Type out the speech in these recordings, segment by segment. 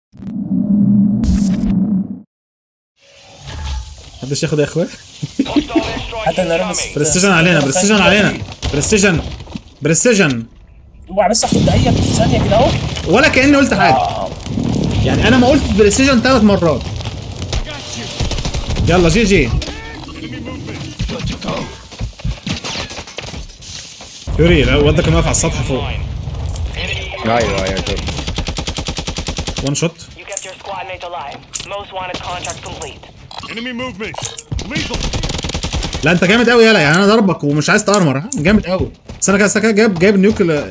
محدش ياخد يا اخويا حتى انا رمس برستيجن علينا برستيجن علينا برستيجن برستيجن اوعى بس اخد دقيقه في ثانيه كده اهو ولا كاني قلت حاجه يعني انا ما قلت برستيجن ثلاث مرات يلا جي جي يوري لا، الواد ده كان واقف على السطح فوق ايوه ايوه شوف وان شوت You kept your squad mates alive. Most wanted contract complete. Enemy movement. Lethal. لا انت جامد قوي يلا يعني انا ضربك ومش عايز تارمر ها؟ جامد قوي بس انا كده كده جايب جايب نيوكلر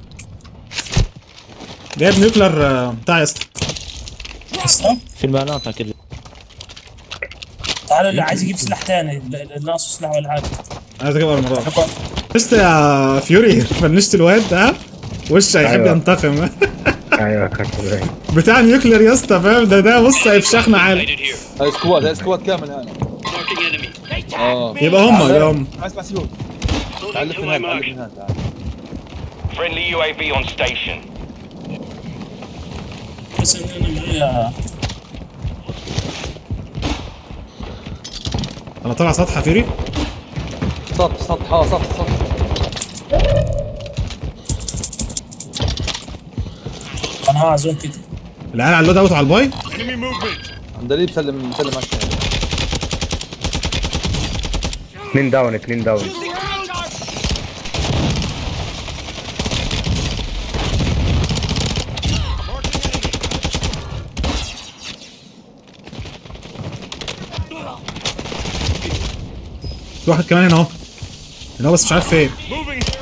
جايب نيوكلر آه، بتاع يا اسطى اسلام في المناطق اللي تعالى اللي عايز يجيب سلاح تاني اللي ناقصه سلاح ولا حاجه عايز اجيب ارمرات فشت يا فيوري فنشت الواد ده وش هيحب أيوة. ينتقم ايوه خدت بالي بتاع نيوكلير يا اسطى فاهم ده ده بص هيفشخنا عالي هاي سكواد هاي سكواد كامل هاي اه يبقى هم يبقى هم تعال اسمع سيون تعال لف من هنا تعال لف من هنا تعال Friendly UAV on station. بس ان انا معايا انا طالع سطح يا فيوري سطح سطح اه سطح سطح انا هعزون كده العيال على اللود اوت على الباي Enemy movement. عندليب سلم سلم على الشارع. اثنين داون اثنين داون في واحد كمان هنا اهو هنا هو بس مش عارف فين Moving here.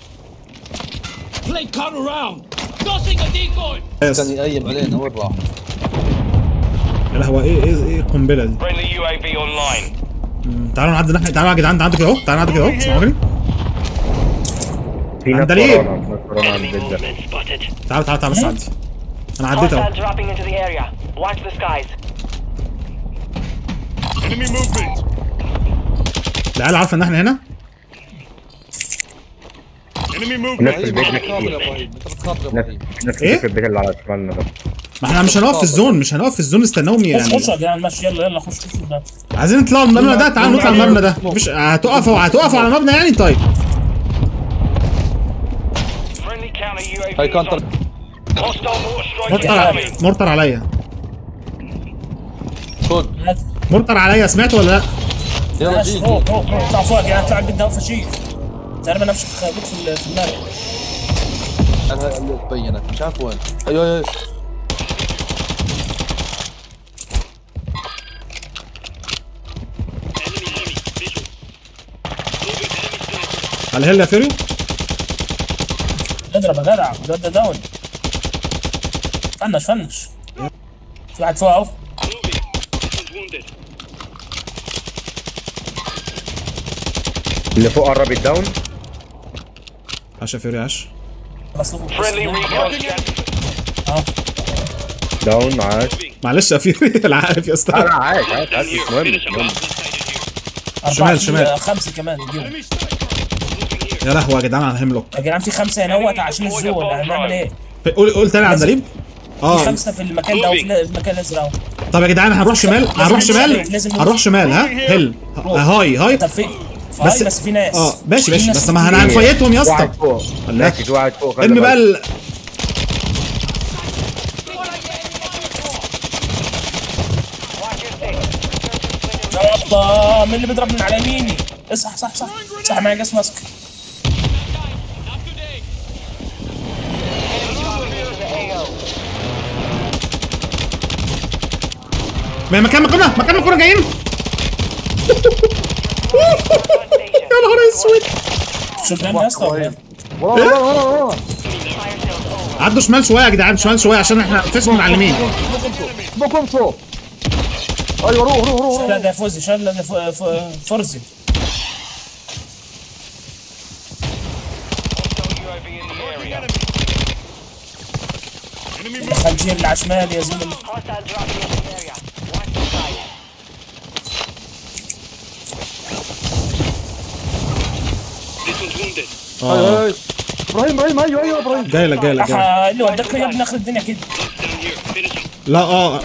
بس كان يقيم علينا وين راح يا لهوي ايه ايه ايه القنبله دي Friendly UAV online. مم، تعالوا نعدي ناحيه تعالوا يا جدعان نعدي كده اهو تعالوا نعدي كده اهو اسمعوني في ناس عندليب. ورانا ناس ورانا على Enemy البيت ده movement spotted. تعالوا تعالوا تعالوا بس عدي انا عديت اهو Hostiles dropping into the area. Watch the skies. Enemy movement. العيال عارفه ان احنا هنا Enemy movement. نفس البيت انت ده بتخاطر يا كتير ابراهيم انت بتخاطر يا نفس ابراهيم نفس إيه؟ في البيت اللي على شمالنا ده ما احنا مش هنقف في الزون مش هنقف في الزون استناهم خش يعني خش يا جدعان ماشي يلا يلا خش خش ده عايزين نطلعوا من المبنى ده تعالوا نطلع من المبنى ده مش هتقفوا هتقفوا على المبنى يعني طيب Friendly counter UAV. هاي is كانتر on. Hostile mortar strike مرتر incoming. مرتر عليا خد مرتر عليا سمعت ولا لا يلا ماشي جي فوق فوق فوق اطلع فوق يا جدعان اطلع البيت ده فشيخ تقريبا نفس البيت في ال- في المال انا اللي تبينت مش عارف وين ايوه ايوه على الهيل يا فيري اضرب يا جدع الواد ده داون فنش فنش في واحد فوق اهو اللي فوق قرب الداون عاش يا فيري عاش بس Friendly recon scan. اه داون عاش معلش يا فيري انا عارف يا لا اسطى لا عاش عاش عاش مش مهم مش مهم أربعة شمال، في- شمال. خمسة كمان يجيبوا يا لهوي يا جدعان على الهيملوك يا جدعان في خمسة هنا عشان الزون هنعمل ايه؟ قول قول تاني على الدليل في اه خمسة في المكان ده وفي المكان الازرق اهو طب يا جدعان هنروح شمال هنروح شمال لازم هنروح شمال ها هيل هاي هاي طب في بس- بس بس في ناس اه ماشي في ماشي ناس بس ما كتير. انا هنفيتهم يا اسطى واحد فوق الله. ماشي في واحد فوق خلي ارمي بقى بالك. ال... يا الله مين اللي بيضرب من على يميني اصح صح صح صح معايا جاس ماسك ما مكان مكاننا مكان مكاننا جايين يا نهار اسود شوف يا اسطى ولا إيه؟ ورا ورا ورا ورا عدوا شمال شويه يا جدعان شمال شويه عشان احنا فيش من على اليمين بكم فوق ايوه روح روح روح لا ده فوزي شال ده ف- ف- فرزي UAV in the area. Enemy خنجير اللي على شمال يا زلمه Hostiles dropping into the area. Watch the skies. ايوه ايوه ابراهيم ابراهيم ايوه ايوه ابراهيم جاي لك جاي لك جاي لك. آه، اللي وداك يا ابن اخر الدنيا كده لا اه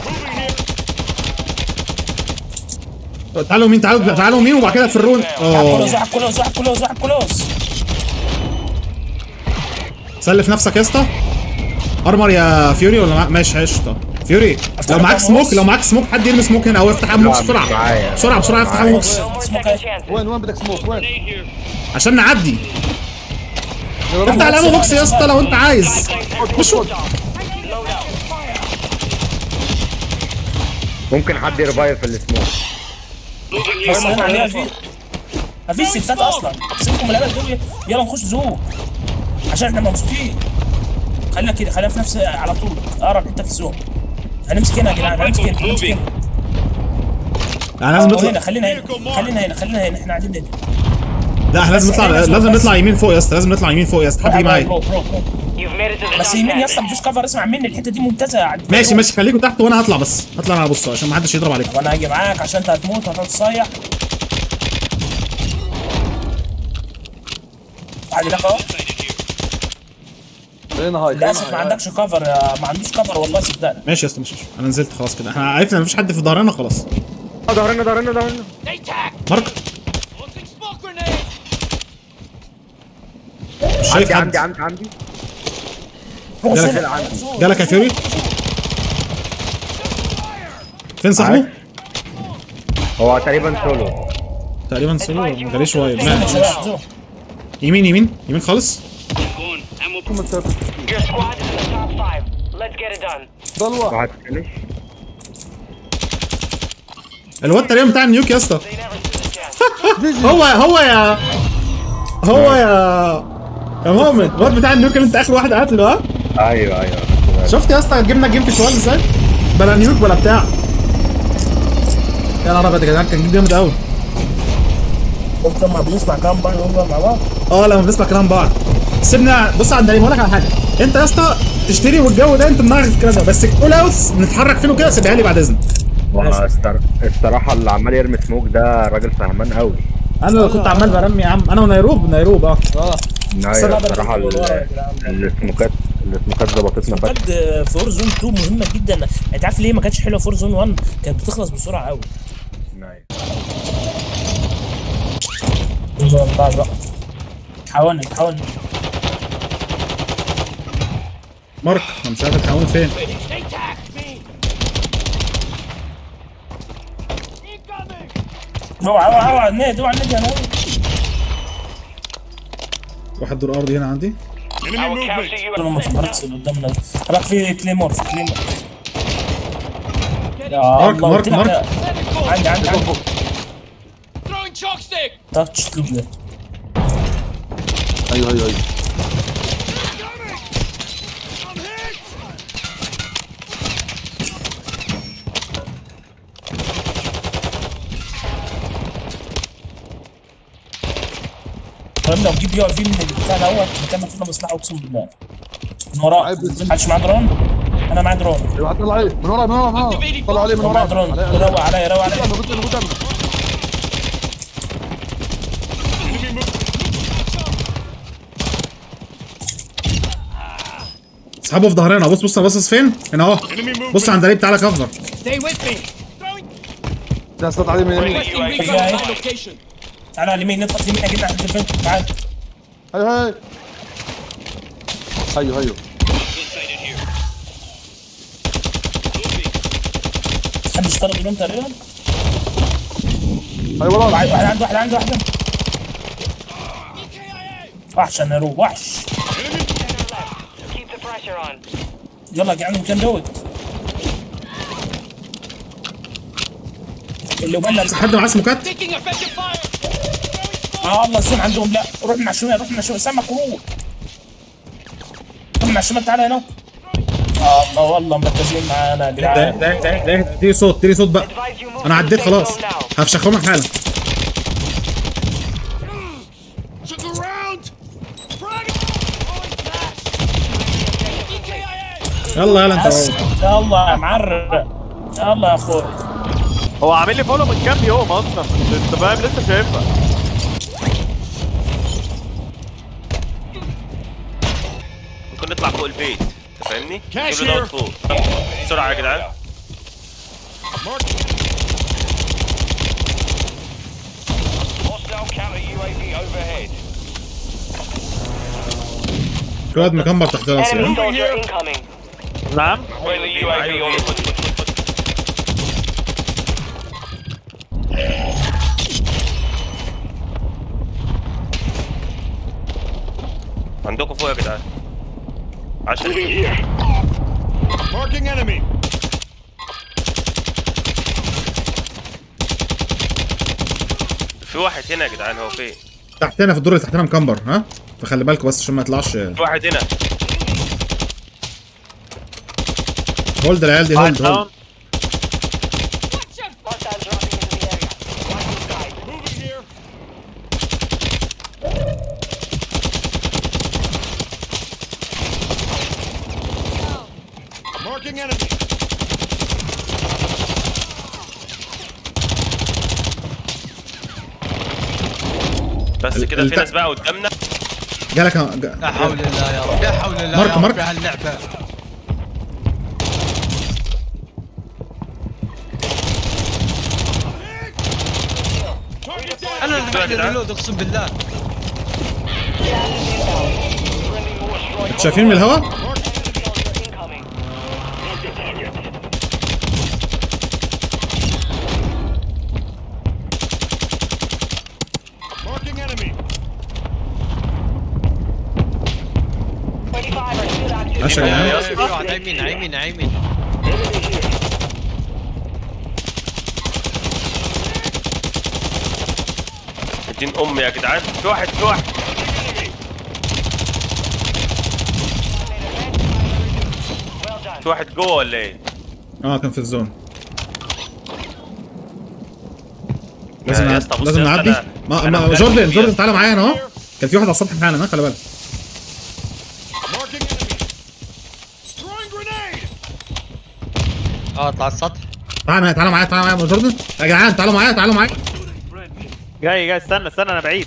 تعالوا مين تعالوا تعالوا مين وبعد كده فرون كلوز اه واحد كلوز واحد كلوز واحد كلوز سلف نفسك يا اسطى ارمر يا فيوري ولا مع... ماشي قشطه فيوري لو معاك ونص. سموك لو معاك سموك حد يرمي سموك هنا او افتح ام بوكس لا، مش بسرعه معايا. بسرعه بسرعه افتح ام بوكس No more Smoke second it. chances. وين وين بدك سموك وين؟ عشان نعدي يلا افتح روح. الام بوكس يا اسطى لو انت عايز مش ممكن حد يرفايف في السموك بس هنا عليها في مفيش سيفات اصلا سيبكم من اللعبه دول يلا نخش زوم عشان احنا ممسوكين خلينا كده خلينا في نفس على طول اقرب حته في الزوم هنمسك هنا يا جدعان هنمسك هنا هنمسك هنا يعني لازم أو هنا نطلع خلينا هنا خلينا هنا خلينا هنا احنا قاعدين هنا لا احنا لازم نطلع لازم نطلع يمين فوق يا اسطى لازم نطلع يمين فوق يا اسطى حد يجي معايا برو، برو، برو. You've made it to the بس top يمين يا اسطى 10. مفيش كفر اسمع مني الحته دي ممتازه يعني ماشي ماشي خليكم تحت وانا هطلع بس هطلع انا ابص عشان ما حدش يضرب عليكم وانا هاجي معاك عشان انت هتموت وهتقعد تصيح عادي لك اهو خلينا هاي للاسف ما خلينا هاي. عندكش كفر يا- ما عندوش كفر والله صدقني ماشي يا اسطى ماشي انا نزلت خلاص كده احنا عرفنا مفيش حد في ظهرنا خلاص اه ظهرنا ظهرنا ظهرنا مارك مش شايف عندي حد عندي عندي عندي روح جالك- زوم، روح زوم. جالك يا فيوري فين صاحبه؟ عارف. هو تقريبا سولو تقريبا سولو ما جاليش وايد زوم يا ماشي. شباب، زوم. يمين يمين يمين خالص كم انت Your squad is in the top five. Let's get it done. ضل واحد واحد فينش الواد تقريبا بتاع النيوك يا اسطى They never stood a chance. هو هو يا هو يا يا مؤمن الواد بتاع النيوك اللي انت اخر واحد قاتله ها ايوه ايوه شفت يا اسطى جبنا جيم في شوال ازاي بلا نيوك ولا بتاع يا نهار ابيض يا جدعان كان جيم جامد قوي قلت لما بنسمع كلام بعض نقول مع بعض اه لما بنسمع كلام بعض سيبنا بص عند هقول لك على حاجه انت يا اسطى تشتري والجو ده انت دماغك في الكلام ده بس الكول اوتس نتحرك فين وكده سيبها لي بعد اذنك والصرا- الصراحه اللي عمال يرمي سموك ده راجل فهمان قوي انا كنت عمال برمي يا عم انا ونيروب نيروب اه اه ايوه الصراحه بقدر أقول ورا يا ال- السموكات السموكات ظبطتنا فشخ بجد فور زون 2 مهمه جدا انت عارف ليه ما كانتش حلوه فور زون 1 كانت بتخلص بسرعه قوي زون بعد بقى حاولنا حاولنا مارك انا مش عارف الحيوان فين اوعى اوعى اوعى النادي اوعى النادي يا نادي واحد دور ارضي هنا عندي Enemy I will movement. capture you انا ما and فكرتش اللي قدامنا ده هبقى في كليمور في كليمور يا مارك، الله مارك، قلت لك مارك. يا- عندي عندي عندي تاتش اسلوب ده ايوه ايوه ايوه طيب لو جيب يقف فيه من البتاع دوت هتعمل فينا مصلحه اقسم بالله من وراه عيب بالزبط. محدش معاه درون انا معايا درون ايوه طلع عليه من ورا من ورا من ورا طلع عليه من ورا معايا درون عليه- عليه. روق عليا روق عليا قدامنا قدامنا قدامنا Enemy movement. اسحبه في ظهرنا بص بص باصص فين هنا اهو Enemy movement. بص عند قريب تعالى كفر ده استطاع عليه من اليمين جاي. تعالى على اليمين نضغط اليمين اجيب ناحيه الفين تعال ايوه ايوه ايوه ايوه حد اشترى درون تقريبا ايوه ورا واحد واحد عنده واحد عنده واحد عنده وحش انا رو وحش Keep the pressure on. يلا يا جدعان كان دوت اللي وبلغ حد معاه سموكات اه الله الزوم عندهم لا روح من على الشمال روح من على الشمال سامك روح روح من على الشمال تعالى هنا آه الله والله مركزين معانا يا ده جدعان ده ده ده اديني صوت اديني صوت بقى Advise you move انا to the عديت safe خلاص zone now. هفشخهم لك حالا Took a round. يلا يلا انت بس اهو. يلا يا معرق يلا يا اخوي هو عامل لي فولو من كام يوم اصلا انت فاهم لسه شايفها ممكن نطلع فوق البيت انت فاهمني؟ Cash جيب له دوت here. فوق بسرعه يا جدعان Mark. Hostile counter UAV overhead. في واد مكمر تحت راسي Enemy ها؟ soldier incoming. نعم Friendly UAV on the عندكم فوق يا جدعان عشان Marking enemy. في واحد هنا يا جدعان هو فين؟ تحتنا في الدور اللي تحتنا مكمبر ها فخلي بالكوا بس عشان ما يطلعش في واحد هنا هولد العيال دي واحد هولد هولد داون Hostile dropping into the area. Watch the skies. Moving here. Marking enemy. بس ال- كده الت- في ناس بقى قدامنا جالك لا حول الله يا رب لا حول الله مارك- يا رب مارك. بهاللعبه Target down. انا اللي يا بعد جدعان. الريلود اقسم بالله friendly more strike. شايفين من الهوا Enemy soldier incoming. Marking enemy. 25 are still active. ماشي يا جدعان في واحد يمين يمين يمين الدين امي يا جدعان في واحد في واحد Well done. في واحد جوه ولا ايه؟ اه كان في الزون لازم يا نعدي اسطى بص لازم يا اسطى نعدي أنا- ما أنا ما بجد جوردن كبير. جوردن تعالى معايا هنا اهو كان في واحد على السطح بتاعنا ها خلي بالك Marking enemy. Throwing grenade. اه اطلع السطح تعالى معايا تعالى معايا تعالى معايا يا جوردن يا جدعان تعالوا معايا تعالوا معايا جاي جاي استنى استنى انا بعيد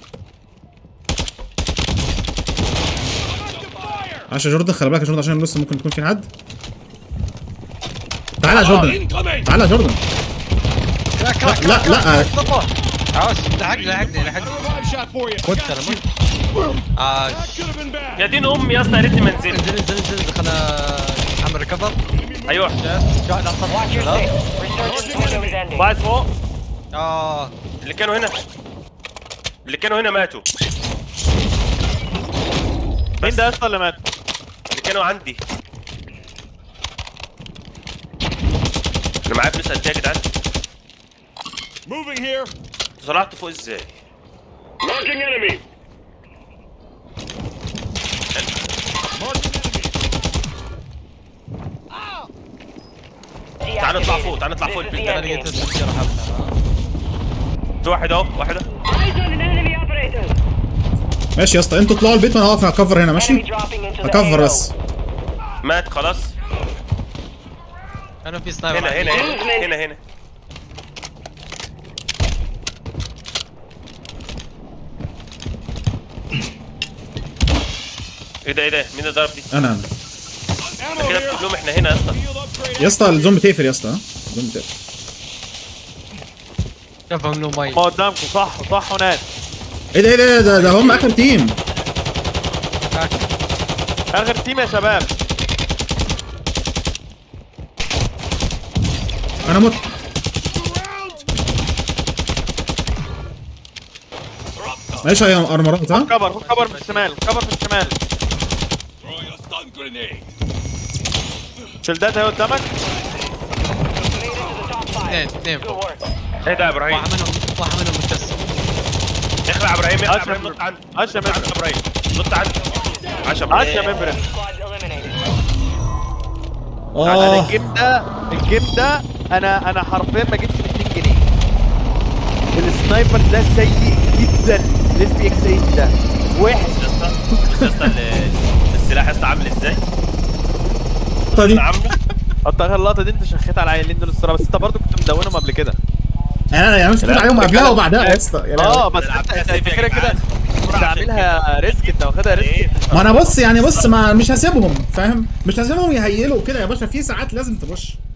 عشان جوردن خلي بالك يا جوردن عشان لسه ممكن يكون في حد تعالى يا جوردن Incoming. تعالى يا جوردن لا كراك لا، كراك لا. كراك طفوا عاوز لحقني لحقني لحقني Revive shot for you. خد Got ترى you. آه That could have been bad. يا دين امي يا اسطى يا ريتني ما نزلت انزل انزل انزل خلنا عم ريكفر ايوه شاهد على السطح Watch your شباب. six. Resurgence window is ending. واحد فوق اه اللي كانوا هنا اللي كانوا هنا ماتوا مين ده اصلا اللي مات؟ اللي كانوا عندي انا معايا فلوس قد ايه يا جدعان؟ Moving here. انتوا طلعتوا فوق ازاي؟ Marking enemy. Marking enemy. تعال نطلع Deactivated. فوق تعال نطلع فوق This is البيت the ده انا ending. قلت السيارة حبتها في واحد اهو واحد اهو Eyes on an enemy operator. ماشي يا اسطى انتوا اطلعوا البيت وانا هقف هكفر هنا Enemy ماشي dropping into the هكفر AO. بس مات خلاص انا في سنايبر هنا عندي. هنا هنا هنا هنا ايه ده ايه ده مين اللي ضرب دي؟ انا انا Ammo كده here. بتقول لهم احنا هنا يا اسطى Field upgrade. يا اسطى الزوم بتقفل يا اسطى ها الزوم بتقفل شوفهم له مي ما قدامكم صح صح وناس ايه ده ايه ده ده, ده هم اخر تيم اخر تيم يا شباب انا مت ماشي يا ارمرات ها كبر كبر في الشمال كبر في الشمال Throwing a stun grenade. شلدات اهي قدامك اثنين اثنين Good فوق work. ايه ده يا ابراهيم واحد منهم واحد منهم متكسر اخلع يا ابراهيم اخلع يا ابراهيم نط عندي عشا يا ابراهيم نط عندي عشا عشا يا ابراهيم Squads eliminated. انا اه الجيم ده الجيم ده انا انا حرفيا ما جبتش ب 2 جنيه السنايبر ده سيء جدا الاف بي اكس 8 ده وحش يا اسطى بص يا اسطى ال- السلاح يا اسطى عامل ازاي؟ اللقطه دي عامله حط اخر اللقطه دي انت شخيت على العيالين دول الصراحه بس انت برضه كنت مدونهم قبل كده يعني انا يعني مش بقول عليهم قبلها وبعدها يا اسطى يعني اه بس لعبتها انت سيف انت يا كده كده جدعان. انت عاملها ريسك انت واخدها ريسك ما انا بص يعني بص ما مش هسيبهم فاهم مش هسيبهم يهيلوا كده يا باشا في ساعات لازم تبش